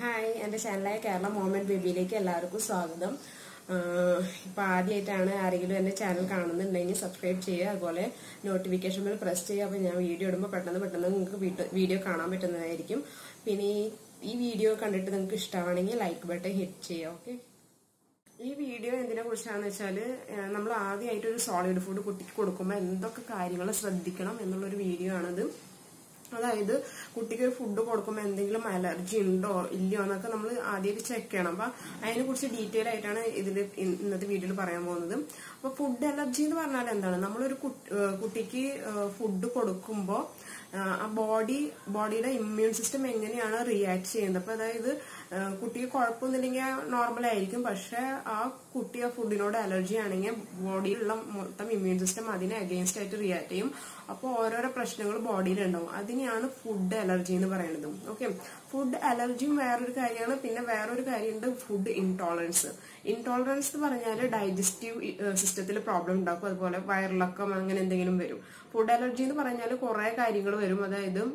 Hi എൻ്റെ ചാനലായ Kerala moment ബേബിയിലേക്ക് എല്ലാവർക്കും സ്വാഗതം ഇപ്പൊ ആദ്യമായിട്ടാണ് ആരെങ്കിലും എൻ്റെ ചാനൽ കാണുന്നുണ്ടെങ്കിൽ സബ്സ്ക്രൈബ് ചെയ്യുക അതുപോലെ നോട്ടിഫിക്കേഷൻ ബെൽ പ്രസ് ചെയ്യുക അപ്പോൾ ഞാൻ വീഡിയോ ഇടുമ്പോൾ പെട്ടെന്ന് പെട്ടെന്ന് നിങ്ങൾക്ക് വീഡിയോ കാണാൻ പറ്റുന്നതായിരിക്കും പിന്നെ ഈ- ഈ വീഡിയോ കണ്ടിട്ട് നിങ്ങൾക്ക് ഇഷ്ടമാണെങ്കിൽ ലൈക്ക് ബട്ടൺ ഹിറ്റ് ചെയ്യുക ഓക്കെ ഈ വീഡിയോ എന്തിനെ കുറിച്ചാണെന്ന് വെച്ചാൽ നമ്മൾ ആദ്യമായിട്ട് ഒരു സോളിഡ് ഫുഡ് കുട്ടിക്ക് കൊടുക്കുമ്പോൾ എന്തൊക്കെ കാര്യങ്ങൾ ശ്രദ്ധിക്കണം എന്നുള്ളൊരു വീഡിയോ ആണത് അതായത് കുട്ടിക്ക് ഒരു ഫുഡ് കൊടുക്കുമ്പോൾ എന്തെങ്കിലും അലർജി ഉണ്ടോ ഇല്ലയോ എന്നൊക്കെ നമ്മൾ ആദ്യമായിട്ട് ചെക്ക് ചെയ്യണം അപ്പൊ അതിനെ കുറിച്ച് ഡീറ്റെയിൽ ആയിട്ടാണ് ഇതിൽ ഇന്നത്തെ വീഡിയോയിൽ പറയാൻ പോകുന്നത് അപ്പൊ ഫുഡ് അലർജി എന്ന് പറഞ്ഞാൽ എന്താണ് നമ്മളൊരു കുട്ടി- ഏഹ് കുട്ടിക്ക് ഫുഡ് കൊടുക്കുമ്പോൾ ആ ബോഡി ബോഡിയുടെ ഇമ്മ്യൂൺ സിസ്റ്റം എങ്ങനെയാണ് റിയാക്ട് ചെയ്യുന്നത് അപ്പൊ അതായത് ആ, കുട്ടിക്ക് കുഴപ്പമൊന്നുമില്ലെങ്കിൽ നോർമൽ ആയിരിക്കും പക്ഷെ ആ കുട്ടി ആ ഫുഡിനോട് അലർജി ആണെങ്കിൽ ബോഡിയിലുള്ള മൊത്തം ഇമ്മ്യൂൺ സിസ്റ്റം അതിനെ അഗെയിൻസ്റ്റ് ആയിട്ട് റിയാക്ട് ചെയ്യും അപ്പോൾ ഓരോരോ പ്രശ്നങ്ങൾ ബോഡിയിൽ ഉണ്ടാവും അതിനെയാണ് ഫുഡ് അലർജി എന്ന് പറയുന്നത് ഓക്കെ ഫുഡ് അലർജിയും വേറൊരു കാര്യമാണ് പിന്നെ വേറൊരു കാര്യമുണ്ട് ഫുഡ് ഇൻടോളറൻസ് ഇൻടോളറൻസ് എന്ന് പറഞ്ഞാൽ ഡൈജസ്റ്റീവ് സിസ്റ്റത്തിൽ പ്രോബ്ലം ഉണ്ടാക്കും അതുപോലെ വയറിളക്കം അങ്ങനെ എന്തെങ്കിലും വരും ഫുഡ് അലർജി എന്ന് പറഞ്ഞാൽ കുറെ കാര്യങ്ങൾ വരും അതായത്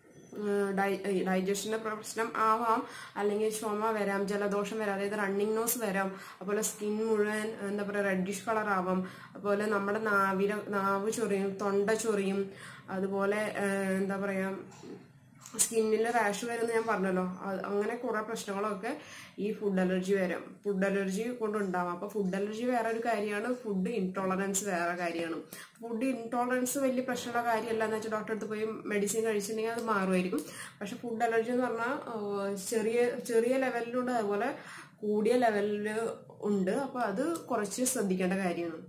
ഡൈജഷന്റെ പ്രശ്നം ആവാം അല്ലെങ്കിൽ ചുമ വരാം ജലദോഷം വരാം അതായത് റണ്ണിങ് നോസ് വരാം അതുപോലെ സ്കിൻ മുഴുവൻ എന്താ പറയുക റെഡിഷ് കളർ ആവാം അതുപോലെ നമ്മുടെ നാവിര നാവ് ചൊറിയും തൊണ്ട ചൊറിയും അതുപോലെ ഏഹ്, എന്താ പറയാ സ്കിന്നിൽ റാഷ് വരുമെന്ന് ഞാൻ പറഞ്ഞല്ലോ അത് അങ്ങനെ കുറെ പ്രശ്നങ്ങളൊക്കെ ഈ ഫുഡ് അലർജി വരാം ഫുഡ് അലർജി കൊണ്ടുണ്ടാവാം അപ്പൊ ഫുഡ് അലർജി വേറെ ഒരു കാര്യമാണ് ഫുഡ് ഇൻടോളറൻസ് വേറെ കാര്യമാണ് ഫുഡ് ഇൻടോളറൻസ് വലിയ പ്രശ്നമുള്ള കാര്യമല്ല എന്ന് വെച്ചാൽ ഡോക്ടറെ അടുത്ത് പോയി മെഡിസിൻ കഴിച്ചിട്ടുണ്ടെങ്കിൽ അത് മാറുമായിരിക്കും പക്ഷെ ഫുഡ് അലർജി എന്ന് പറഞ്ഞാൽ ചെറിയ ചെറിയ ലെവലിലുണ്ട് അതുപോലെ കൂടിയ ലെവലിൽ ഉണ്ട് അപ്പൊ അത് കുറച്ച് ശ്രദ്ധിക്കേണ്ട കാര്യമാണ്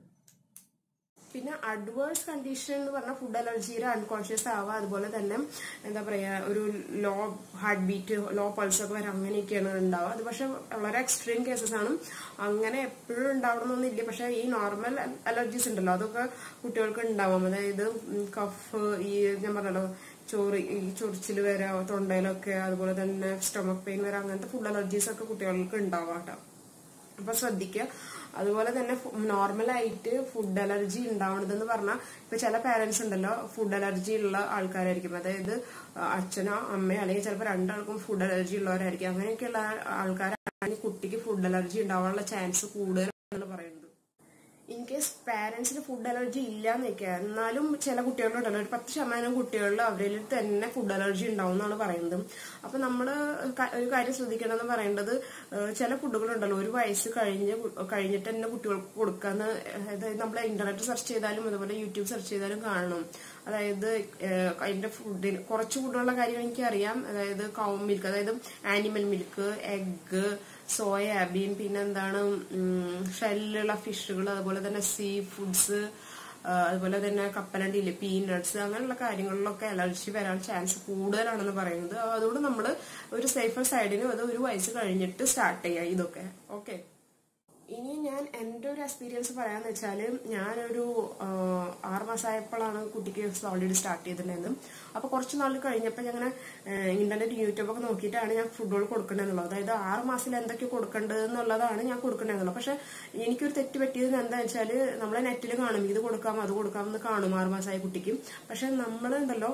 പിന്നെ അഡ്വേഴ്സ് കണ്ടീഷൻ എന്ന് പറഞ്ഞാൽ ഫുഡ് അലർജിയുടെ അൺകോൺഷ്യസ് ആവുക അതുപോലെ തന്നെ എന്താ പറയാ ഒരു low heart beat low pulse ഒക്കെ വരാം അങ്ങനെയൊക്കെയാണ് ഉണ്ടാവുക അത് പക്ഷെ വളരെ എക്സ്ട്രീം കേസസ് ആണ് അങ്ങനെ എപ്പോഴും ഉണ്ടാവണമെന്നൊന്നുമില്ല പക്ഷെ ഈ നോർമൽ അലർജീസ് ഉണ്ടല്ലോ അതൊക്കെ കുട്ടികൾക്ക് ഉണ്ടാവാം അതായത് കഫ് ഈ ഞാൻ പറഞ്ഞല്ലോ ചോറ് ഈ ചൊറിച്ചിൽ വരാം തൊണ്ടയിലൊക്കെ അതുപോലെ തന്നെ സ്റ്റൊമക് പെയിൻ വരാം അങ്ങനത്തെ ഫുഡ് അലർജീസ് ഒക്കെ കുട്ടികൾക്ക് ഉണ്ടാവാം കേട്ടോ അപ്പൊ ശ്രദ്ധിക്കുക അതുപോലെ തന്നെ നോർമലായിട്ട് ഫുഡ് അലർജി ഉണ്ടാവണതെന്ന് പറഞ്ഞാൽ ഇപ്പൊ ചില പാരന്റ്സ് ഉണ്ടല്ലോ ഫുഡ് അലർജി ഉള്ള ആൾക്കാരായിരിക്കും അതായത് അച്ഛനോ അമ്മയോ അല്ലെങ്കിൽ ചിലപ്പോൾ രണ്ടാൾക്കും ഫുഡ് അലർജി ഉള്ളവരായിരിക്കും അങ്ങനെയൊക്കെയുള്ള ആൾക്കാരാണ് ഈ കുട്ടിക്ക് ഫുഡ് അലർജി ഉണ്ടാവാനുള്ള ചാൻസ് കൂടുതലാണ് പറയുന്നത് ഇൻ കേസ് പാരന്റ്സിന് ഫുഡ് അലർജി ഇല്ല എന്ന് വെക്കുക എന്നാലും ചില കുട്ടികളുണ്ടല്ലോ ഒരു പത്ത് ശതമാനം കുട്ടികളിൽ അവരിൽ തന്നെ ഫുഡ് അലർജി ഉണ്ടാവും എന്നാണ് പറയുന്നത് അപ്പൊ നമ്മള് ക- ഒരു കാര്യം ശ്രദ്ധിക്കണമെന്ന് പറയേണ്ടത് ഏഹ് ചില ഫുഡുകളുണ്ടല്ലോ ഒരു വയസ്സ് കഴിഞ്ഞ് കു- കഴിഞ്ഞിട്ട് തന്നെ കുട്ടികൾക്ക് കൊടുക്കാന്ന് അതായത് നമ്മൾ ഇന്റർനെറ്റ് സെർച്ച് ചെയ്താലും അതുപോലെ യൂട്യൂബ് സെർച്ച് ചെയ്താലും കാണണം അതായത് ഏഹ് അതിന്റെ ഫുഡിന് കുറച്ച് ഫുഡുകളുടെ കാര്യം എനിക്കറിയാം അതായത് കൗ മിൽക്ക് അതായത് ആനിമൽ മിൽക്ക് എഗ്ഗ് സോയാബീൻ പിന്നെന്താണ് ഷെല്ലുള്ള ഫിഷുകൾ അതുപോലെ തന്നെ സീ ഫുഡ്സ് അതുപോലെ തന്നെ കപ്പലണ്ടിയില്ലേ പീനട്സ് അങ്ങനെയുള്ള കാര്യങ്ങളിലൊക്കെ അലർജി വരാൻ ചാൻസ് കൂടുതലാണെന്ന് പറയുന്നത് അതുകൊണ്ട് നമ്മൾ ഒരു സേഫർ സൈഡിന് അത് ഒരു വയസ്സ് കഴിഞ്ഞിട്ട് സ്റ്റാർട്ട് ചെയ്യുക ഇതൊക്കെ ഓക്കെ ഇനി ഞാൻ എൻ്റെ ഒരു എക്സ്പീരിയൻസ് പറയാന്ന് വെച്ചാൽ ഞാനൊരു ആറ് മാസമായപ്പോഴാണ് കുട്ടിക്ക് ഓൾറെഡി സ്റ്റാർട്ട് ചെയ്തിട്ടുണ്ടായിരുന്നത് അപ്പോൾ കുറച്ച് നാൾ കഴിഞ്ഞപ്പോൾ ഞാൻ ഇന്റർനെറ്റ് യൂട്യൂബൊക്കെ നോക്കിയിട്ടാണ് ഞാൻ ഫുഡുകൾ കൊടുക്കണമെന്നുള്ളത് അതായത് ആറ് മാസത്തിൽ എന്തൊക്കെ കൊടുക്കേണ്ടത് എന്നുള്ളതാണ് ഞാൻ കൊടുക്കണമെന്നുള്ളത് പക്ഷെ എനിക്കൊരു തെറ്റ് പറ്റിയത് എന്താ വെച്ചാൽ നമ്മളെ നെറ്റിൽ കാണും ഇത് കൊടുക്കാം അത് കൊടുക്കാം എന്ന് കാണും ആറ് മാസമായ കുട്ടിക്ക് പക്ഷെ നമ്മളുണ്ടല്ലോ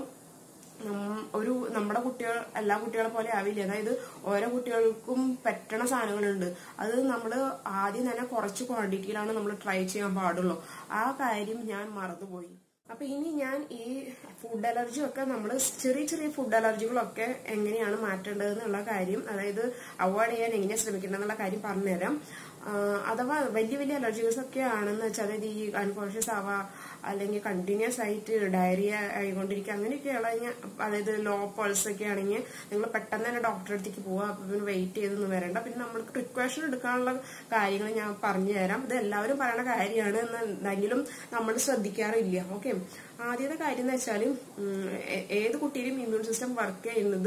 നം- ഒരു നമ്മുടെ കുട്ടികൾ എല്ലാ കുട്ടികളെ പോലെ ആവില്ല അതായത് ഓരോ കുട്ടികൾക്കും പറ്റണ സാധനങ്ങളുണ്ട് അത് നമ്മൾ ആദ്യം തന്നെ കുറച്ച് ക്വാണ്ടിറ്റിയിലാണ് നമ്മൾ ട്രൈ ചെയ്യാൻ പാടുള്ളൂ ആ കാര്യം ഞാൻ മറന്നുപോയി അപ്പൊ ഇനി ഞാൻ ഈ ഫുഡ് അലർജി ഒക്കെ നമ്മൾ ചെറിയ ചെറിയ ഫുഡ് അലർജികളൊക്കെ എങ്ങനെയാണ് മാറ്റേണ്ടത് എന്നുള്ള കാര്യം അതായത് അവോയ്ഡ് ചെയ്യാൻ എങ്ങനെ ശ്രമിക്കണം എന്നുള്ള കാര്യം പറഞ്ഞുതരാം ആഹ് അഥവാ വലിയ വലിയ അലർജികൾസ് ഒക്കെ ആണെന്ന് വെച്ചാൽ അതായത് ഈ അൺകോൺഷ്യസ് ആവാ അല്ലെങ്കിൽ കണ്ടിന്യൂസ് ആയിട്ട് ഡയറിയ ആയിക്കൊണ്ടിരിക്കുക അങ്ങനെയൊക്കെയുള്ള കഴിഞ്ഞാൽ അതായത് ലോ പൾസ് ഒക്കെ ആണെങ്കിൽ നിങ്ങൾ പെട്ടെന്ന് തന്നെ ഡോക്ടറെ അടുത്തേക്ക് പോവുക അപ്പൊ പിന്നെ വെയിറ്റ് ചെയ്തൊന്നും വരണ്ട പിന്നെ നമ്മൾക്ക് പ്രിക്കോഷൻ എടുക്കാനുള്ള കാര്യങ്ങൾ ഞാൻ പറഞ്ഞു തരാം ഇത് എല്ലാവരും പറയുന്ന കാര്യമാണ് എന്നെങ്കിലും നമ്മൾ ശ്രദ്ധിക്കാറില്ല ഓക്കെ ആദ്യത്തെ കാര്യം എന്ന് വെച്ചാൽ ഏത് കുട്ടിയിലും ഇമ്മ്യൂൺ സിസ്റ്റം വർക്ക് ചെയ്യുന്നത്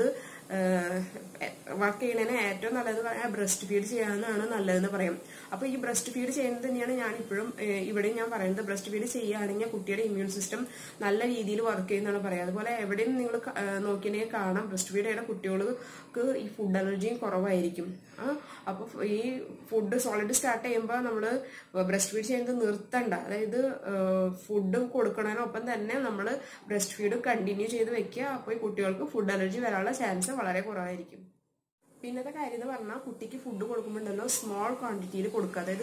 വർക്ക് ചെയ്യുന്നതിന് ഏറ്റവും നല്ലത് പറയാം ബ്രസ്റ്റ് ഫീഡ് ചെയ്യാനാണ് നല്ലതെന്ന് പറയും അപ്പൊ ഈ ബ്രസ്റ്റ് ഫീഡ് ചെയ്യുന്നത് തന്നെയാണ് ഞാൻ ഇപ്പോഴും ഇവിടെ ഞാൻ പറയുന്നത് ബ്രസ്റ്റ് ഫീഡ് ചെയ്യുകയാണെങ്കിൽ കുട്ടിയുടെ ഇമ്മ്യൂൺ സിസ്റ്റം നല്ല രീതിയിൽ വർക്ക് ചെയ്യുന്നതാണ് പറയാം അതുപോലെ എവിടെയും നിങ്ങൾ നോക്കിയിട്ടുണ്ടെങ്കിൽ കാണാം ബ്രസ്റ്റ് ഫീഡ് ചെയ്യുന്ന കുട്ടികൾക്ക് ഈ ഫുഡ് അലർജിയും കുറവായിരിക്കും ആ അപ്പൊ ഈ ഫുഡ് സോളിഡ് സ്റ്റാർട്ട് ചെയ്യുമ്പോൾ നമ്മൾ ബ്രസ്റ്റ് ഫീഡ് ചെയ്യുന്നത് നിർത്തണ്ട അതായത് ഫുഡ് കൊടുക്കണതിനൊപ്പം തന്നെ നമ്മൾ ബ്രസ്റ്റ് ഫീഡ് കണ്ടിന്യൂ ചെയ്ത് വെക്കുക അപ്പോൾ ഈ കുട്ടികൾക്ക് ഫുഡ് അലർജി വരാനുള്ള ചാൻസ് വളരെ കുറവായിരിക്കും പിന്നത്തെ കാര്യം എന്ന് പറഞ്ഞാൽ കുട്ടിക്ക് ഫുഡ് കൊടുക്കുമ്പോണ്ടല്ലോ സ്മോൾ ക്വാണ്ടിറ്റിയിൽ കൊടുക്കുക അതായത്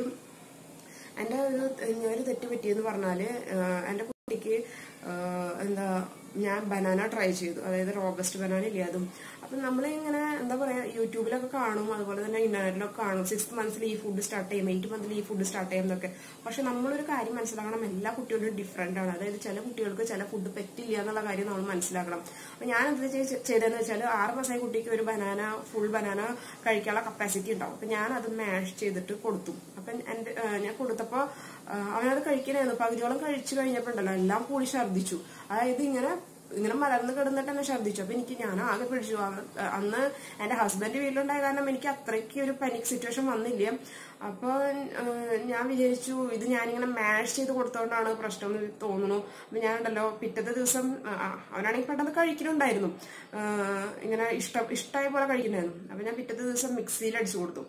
എൻ്റെ ഒരു ഞാനൊരു തെറ്റ് പറ്റിയെന്ന് പറഞ്ഞാല് ആഹ് എൻ്റെ കുട്ടിക്ക് ആഹ് എന്താ ഞാൻ ബനാന ട്രൈ ചെയ്തു അതായത് റോബസ്റ്റ് ബനാന ഇല്ലേ അതും അപ്പം നമ്മളിങ്ങനെ എന്താ പറയാ യൂട്യൂബിലൊക്കെ കാണും അതുപോലെ തന്നെ ഇന്റർനെറ്റിലൊക്കെ കാണും സിക്സ് മന്ത്സിൽ ഈ ഫുഡ് സ്റ്റാർട്ട് ചെയ്യും എയ്റ്റ് മന്തിൽ ഈ ഫുഡ് സ്റ്റാർട്ട് ചെയ്യും എന്നൊക്കെ പക്ഷെ നമ്മളൊരു കാര്യം മനസ്സിലാക്കണം എല്ലാ കുട്ടികളും ഡിഫറെന്റ് ആണ് അതായത് ചില കുട്ടികൾക്ക് ചില ഫുഡ് പറ്റില്ല എന്നുള്ള കാര്യം നമ്മൾ മനസ്സിലാക്കണം അപ്പൊ ഞാൻ എന്താ ചെയ്- ചെയ്തതെന്ന് വെച്ചാൽ ആറ് മാസമായ കുട്ടിക്ക് ഒരു ബനാന ഫുൾ ബനാന കഴിക്കാനുള്ള കപ്പാസിറ്റി ഉണ്ടാവും അപ്പൊ ഞാൻ അത് മാഷ് ചെയ്തിട്ട് കൊടുത്തു അപ്പൊ എന്റെ ആ, ഞാൻ കൊടുത്തപ്പോ ആ, അവനത് കഴിക്കണായിരുന്നു പകുതിയോളം കഴിച്ചു കഴിഞ്ഞപ്പോ ഉണ്ടല്ലോ എല്ലാം കൂടി ഛർദ്ദിച്ചു അതായത് ഇങ്ങനെ ഇങ്ങനെ മലർന്ന് കിടന്നിട്ട് തന്നെ ഛർദ്ദിച്ചു അപ്പൊ എനിക്ക് ഞാൻ ആകെ പിടിച്ചു അവ- അന്ന് എന്റെ ഹസ്ബൻഡ് വീട്ടിലുണ്ടായ കാരണം എനിക്ക് അത്രയ്ക്ക് ഒരു പനിക് സിറ്റുവേഷൻ വന്നില്ല അപ്പൊ ഏഹ്, ഞാൻ വിചാരിച്ചു ഇത് ഞാനിങ്ങനെ മാഷ് ചെയ്ത് കൊടുത്തോണ്ടാണ് പ്രശ്നം എന്ന് തോന്നുന്നു അപ്പൊ ഞാനുണ്ടല്ലോ പിറ്റത്തെ ദിവസം ആ, അവനാണെങ്കിൽ പെട്ടെന്ന് കഴിക്കുന്നുണ്ടായിരുന്നു ഏഹ്, ഇങ്ങനെ ഇഷ്ടം ഇഷ്ടമായ പോലെ കഴിക്കുന്നായിരുന്നു അപ്പൊ ഞാൻ പിറ്റത്തെ ദിവസം മിക്സിയിൽ അടിച്ചു കൊടുത്തു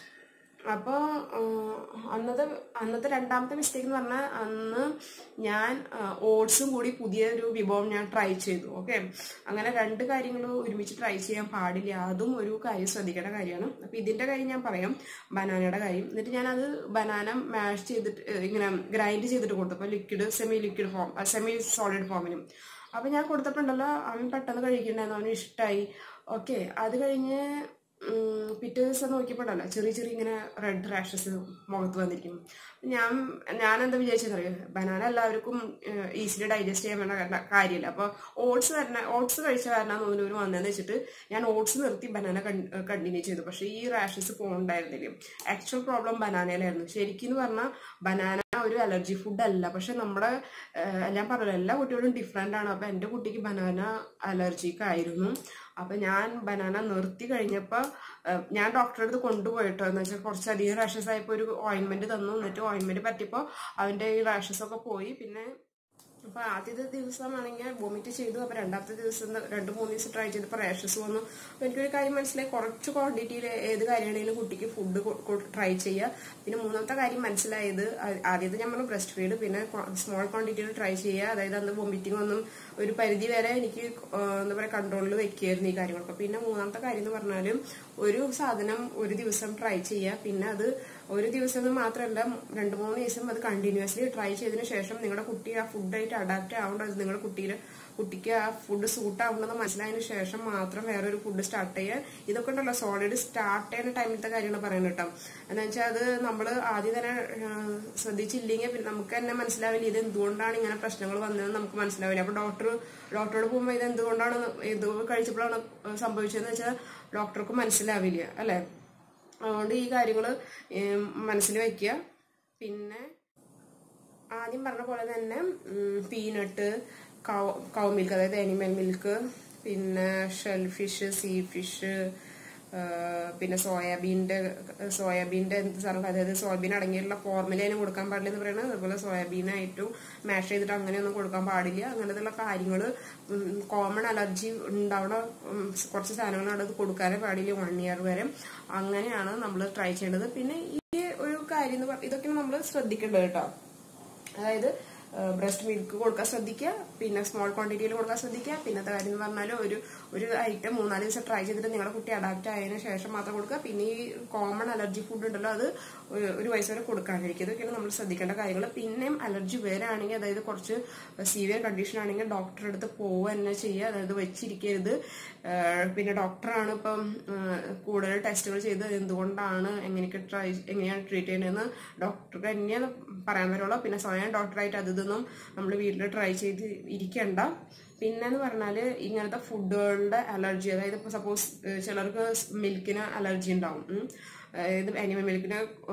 അപ്പോ ആഹ്, അന്നത്തെ അന്നത്തെ രണ്ടാമത്തെ മിസ്റ്റേക്ക് എന്ന് പറഞ്ഞാൽ അന്ന് ഞാൻ ഓട്സും കൂടി പുതിയൊരു വിഭവം ഞാൻ ട്രൈ ചെയ്തു ഓക്കെ അങ്ങനെ രണ്ട് കാര്യങ്ങൾ ഒരുമിച്ച് ട്രൈ ചെയ്യാൻ പാടില്ല അതും ഒരു കാര്യം ശ്രദ്ധിക്കേണ്ട കാര്യമാണ് അപ്പൊ ഇതിന്റെ കാര്യം ഞാൻ പറയാം ബനാനയുടെ കാര്യം എന്നിട്ട് ഞാൻ അത് ബനാന മാഷ് ചെയ്തിട്ട് ഏഹ്, ഇങ്ങനെ ഗ്രൈൻഡ് ചെയ്തിട്ട് കൊടുത്തു അപ്പൊ liquid semi liquid form semi solid ഫോമിനും അപ്പൊ ഞാൻ കൊടുത്തപ്പോണ്ടല്ലോ അവൻ പെട്ടെന്ന് കഴിക്കണ്ടായിരുന്നു അവന് ഇഷ്ടമായി ഓക്കെ അത് കഴിഞ്ഞ് ഉം, പിറ്റേ ദിവസം നോക്കിയപ്പോഴല്ല ചെറിയ ചെറിയ ഇങ്ങനെ റെഡ് റാഷസ് മുഖത്ത് വന്നിരിക്കും ഞാൻ ഞാൻ എന്താ വിചാരിച്ചെന്നറിയോ ബനാന എല്ലാവർക്കും ഈസിലി ഡൈജസ്റ്റ് ചെയ്യാൻ വേണ്ട കാരണ- കാര്യമില്ല അപ്പൊ ഓട്സ് തന്നെ ഓട്സ് കഴിച്ച കാരണം തോന്നുന്നു വന്നതെന്ന് വെച്ചിട്ട് ഞാൻ ഓട്സ് നിർത്തി ബനാന കണ്ടിന്യൂ ചെയ്തു പക്ഷെ ഈ റാഷസ് പോകണ്ടായിരുന്നില്ല ആക്ച്വൽ പ്രോബ്ലം ബനാനയിലായിരുന്നു ശരിക്കും പറഞ്ഞാൽ ബനാന ഒരു അലർജി ഫുഡ് അല്ല പക്ഷെ നമ്മുടെ ഏഹ്, ഞാൻ പറഞ്ഞല്ലോ എല്ലാ കുട്ടികളും ഡിഫറെന്റ് ആണ് അപ്പൊ എന്റെ കുട്ടിക്ക് ബനാന അലർജിക്ക് ആയിരുന്നു അപ്പൊ ഞാൻ ബനാന നിർത്തി കഴിഞ്ഞപ്പോ ഏഹ്, ഞാൻ ഡോക്ടറെ അടുത്ത് കൊണ്ടുപോയിട്ടോ എന്ന് വെച്ചാൽ കുറച്ചധികം റാഷസ് ആയപ്പോ ഒരു ഓയിൻമെന്റ് തന്നു എന്നിട്ട് ഓയിൻമെന്റ് പറ്റിയപ്പോ അവന്റെ ഈ റാഷസ് ഒക്കെ പോയി പിന്നെ അപ്പൊ ആദ്യത്തെ ദിവസമാണെങ്കിൽ വോമിറ്റ് ചെയ്തു അപ്പൊ രണ്ടാമത്തെ ദിവസം ത- രണ്ട് മൂന്ന് ദിവസം ട്രൈ ചെയ്തപ്പോ റാഷസ് വന്നു അപ്പൊ എനിക്കൊരു കാര്യം മനസ്സിലായി കുറച്ച് ക്വാണ്ടിറ്റിയിൽ ഏത് കാര്യമാണെങ്കിലും കുട്ടിക്ക് ഫുഡ് ട്രൈ ചെയ്യുക പിന്നെ മൂന്നാമത്തെ കാര്യം മനസ്സിലായത് ആ- ആദ്യത്തെ നമ്മൾ ബ്രസ്റ്റ് ഫീഡ് പിന്നെ സ്മോൾ ക്വാണ്ടിറ്റിയിൽ ട്രൈ ചെയ്യുക അതായത് അന്ന് വോമിറ്റിംഗ് ഒന്നും ഒരു പരിധി വരെ എനിക്ക് ആ, എന്താ പറയുക കൺട്രോളിൽ വെക്കുകയായിരുന്നു ഈ കാര്യങ്ങളൊക്കെ പിന്നെ മൂന്നാമത്തെ കാര്യം എന്ന് പറഞ്ഞാലും ഒരു സാധനം ഒരു ദിവസം ട്രൈ ചെയ്യുക പിന്നെ അത് ഒരു ദിവസം എന്ന് മാത്രമല്ല രണ്ട് മൂന്ന് ദിവസം അത് കണ്ടിന്യൂസ്ലി ട്രൈ ചെയ്തതിനു ശേഷം നിങ്ങളുടെ കുട്ടി ആ ഫുഡായിട്ട് അഡാപ്റ്റ് ആവേണ്ടത് നിങ്ങളുടെ കുട്ടിയുടെ കുട്ടിക്ക് ആ ഫുഡ് സൂട്ട് ആവുന്നത് മനസ്സിലായതിനു ശേഷം മാത്രം വേറൊരു ഫുഡ് സ്റ്റാർട്ട് ചെയ്യുക ഇതൊക്കെ ഉണ്ടല്ലോ സോളിഡ് സ്റ്റാർട്ട് ചെയ്യുന്ന ടൈമിലത്തെ കാര്യമാണ് പറയുന്നത് കേട്ടോ എന്ന് വെച്ചാൽ അത് നമ്മൾ ആദ്യം തന്നെ ആ, ശ്രദ്ധിച്ചില്ലെങ്കിൽ പിന്നെ നമുക്ക് തന്നെ മനസ്സിലാവില്ല ഇത് എന്തുകൊണ്ടാണ് ഇങ്ങനെ പ്രശ്നങ്ങൾ വന്നതെന്ന് നമുക്ക് മനസ്സിലാവില്ല അപ്പൊ ഡോക്ടർ ഡോക്ടറോട് പോകുമ്പോൾ ഇത് എന്തുകൊണ്ടാണ് ഇത് കഴിച്ചപ്പോഴാണ് സംഭവിച്ചതെന്ന് വെച്ചാൽ ഡോക്ടർക്ക് മനസ്സിലാവില്ല അല്ലെ അതുകൊണ്ട് ഈ കാര്യങ്ങൾ മനസ്സിൽ വെക്കുക പിന്നെ ആദ്യം പറഞ്ഞ പോലെ തന്നെ പീനട്ട് കൗ കൗ മിൽക്ക് അതായത് അനിമൽ മിൽക്ക് പിന്നെ ഷെൽ ഫിഷ് സീ ഫിഷ് പിന്നെ സോയാബീൻ്റെ സോയാബീൻ്റെ എന്ത് സാധനം അതായത് സോയാബീൻ അടങ്ങിയിട്ടുള്ള ഫോർമുലയാണ് കൊടുക്കാൻ പാടില്ല എന്ന് പറയുന്നത് അതുപോലെ സോയാബീനായിട്ടും മാഷ് ചെയ്തിട്ട് അങ്ങനെയൊന്നും കൊടുക്കാൻ പാടില്ല അങ്ങനത്തെയുള്ള കാര്യങ്ങൾ കോമൺ അലർജി ഉണ്ടാവുന്ന ഉം, കുറച്ച് സാധനങ്ങളാണ് അത് കൊടുക്കാനേ പാടില്ല വൺ ഇയർ വരെ അങ്ങനെയാണ് നമ്മൾ ട്രൈ ചെയ്യേണ്ടത് പിന്നെ ഈ ഒരു കാര്യം എന്ന് പറഞ്ഞാൽ ഇതൊക്കെ നമ്മൾ ശ്രദ്ധിക്കേണ്ടത് കേട്ടോ അതായത് ബ്രസ്റ്റ് മിൽക്ക് കൊടുക്കാൻ ശ്രദ്ധിക്കുക പിന്നെ സ്മോൾ ക്വാണ്ടിറ്റിയിൽ കൊടുക്കാൻ ശ്രദ്ധിക്കുക പിന്നത്തെ കാര്യം എന്ന് പറഞ്ഞാൽ ഒരു ഒരു ഐറ്റം മൂന്നാല് ദിവസം ട്രൈ ചെയ്തിട്ട് നിങ്ങളുടെ കുട്ടി അഡാപ്റ്റ് ആയതിനു ശേഷം മാത്രം കൊടുക്കുക പിന്നെ ഈ കോമൺ അലർജി ഫുഡ് ഉണ്ടല്ലോ അത് ഒരു- ഒരു വയസ്സ് വരെ കൊടുക്കാണ്ടിരിക്കുക ഇതൊക്കെയാണ് നമ്മൾ ശ്രദ്ധിക്കേണ്ട കാര്യങ്ങൾ പിന്നെയും അലർജി വരാണെങ്കിൽ അതായത് കുറച്ച് സീവിയർ കണ്ടീഷൻ ആണെങ്കിൽ ഡോക്ടറെ അടുത്ത് പോവുക തന്നെ ചെയ്യുക അതായത് വെച്ചിരിക്കരുത് ഏഹ് പിന്നെ ഡോക്ടറാണ് ഇപ്പം ഏഹ് കൂടുതൽ ടെസ്റ്റുകൾ ചെയ്ത് എന്തുകൊണ്ടാണ് എങ്ങനെയൊക്കെ ട്രൈ എങ്ങനെയാണ് ട്രീറ്റ് ചെയ്യുന്നതെന്ന് ഡോക്ടർക്ക് തന്നെയാണ് പറയാൻ വരുള്ളൂ പിന്നെ സ്വയം ഡോക്ടറായിട്ട് അത് ഇതൊന്നും നമ്മൾ വീട്ടിൽ ട്രൈ ചെയ്ത് ഇരിക്കണ്ട പിന്നെന്ന് പറഞ്ഞാല് ഇങ്ങനത്തെ ഫുഡുകളുടെ അലർജി അതായത് ഇപ്പൊ സപ്പോസ് ചിലർക്ക് മിൽക്കിന് അലർജി ഉണ്ടാവും ഉം. അതായത് അനിമൽ മിൽക്കിന്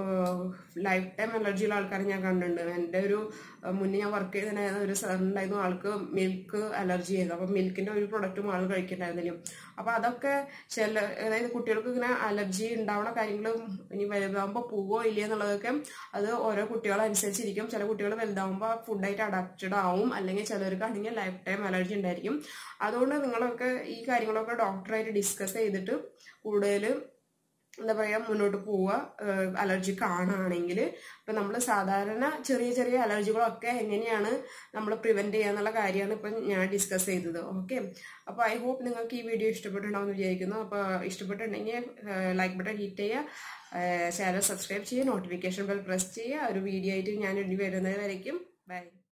ലൈഫ് ടൈം അലർജി ഉള്ള ആൾക്കാരെ ഞാൻ കണ്ടിട്ടുണ്ട് എൻ്റെ ഒരു ഏഹ്, മുന്നേ ഞാൻ വർക്ക് ചെയ്ത ഒരു സാറുണ്ടായിരുന്നു ആൾക്ക് മിൽക്ക് അലർജി ചെയ്തു അപ്പൊ മിൽക്കിന്റെ ഒരു പ്രൊഡക്റ്റും ആൾ കഴിക്കണ്ടായിരുന്നില്ല അപ്പൊ അതൊക്കെ ചില അതായത് കുട്ടികൾക്ക് ഇങ്ങനെ അലർജി ഉണ്ടാവുന്ന കാര്യങ്ങളും ഇനി വലുതാവുമ്പോൾ പോവോ ഇല്ല എന്നുള്ളതൊക്കെ അത് ഓരോ കുട്ടികളനുസരിച്ചിരിക്കും ചില കുട്ടികൾ വലുതാവുമ്പോൾ ഫുഡായിട്ട് അഡാപ്റ്റഡ് ആവും അല്ലെങ്കിൽ ചിലർക്കാണെങ്കിൽ ലൈഫ് ടൈം അലർജി ഉണ്ടായിരിക്കും അതുകൊണ്ട് നിങ്ങളൊക്കെ ഈ കാര്യങ്ങളൊക്കെ ഡോക്ടറായിട്ട് ഡിസ്കസ് ചെയ്തിട്ട് കൂടുതൽ എന്താ പറയുക മുന്നോട്ട് പോവുക അലർജി കാണുകയാണെങ്കിൽ ഇപ്പം നമ്മൾ സാധാരണ ചെറിയ ചെറിയ അലർജികളൊക്കെ എങ്ങനെയാണ് നമ്മൾ പ്രിവെൻറ്റ് ചെയ്യുക എന്നുള്ള കാര്യമാണ് ഇപ്പം ഞാൻ ഡിസ്കസ് ചെയ്തത് ഓക്കെ അപ്പോൾ ഐ ഹോപ്പ് നിങ്ങൾക്ക് ഈ വീഡിയോ ഇഷ്ടപ്പെട്ടിട്ടുണ്ടാവും എന്ന് വിചാരിക്കുന്നു അപ്പോൾ ഇഷ്ടപ്പെട്ടിട്ടുണ്ടെങ്കിൽ ലൈക്ക് ബട്ടൺ ഹിറ്റ് ചെയ്യുക ചാനൽ സബ്സ്ക്രൈബ് ചെയ്യുക നോട്ടിഫിക്കേഷൻ ബെൽ പ്രസ് ചെയ്യുക ഒരു വീഡിയോ ആയിട്ട് ഞാൻ ഇനി വരുന്നത് വരയ്ക്കും ബൈ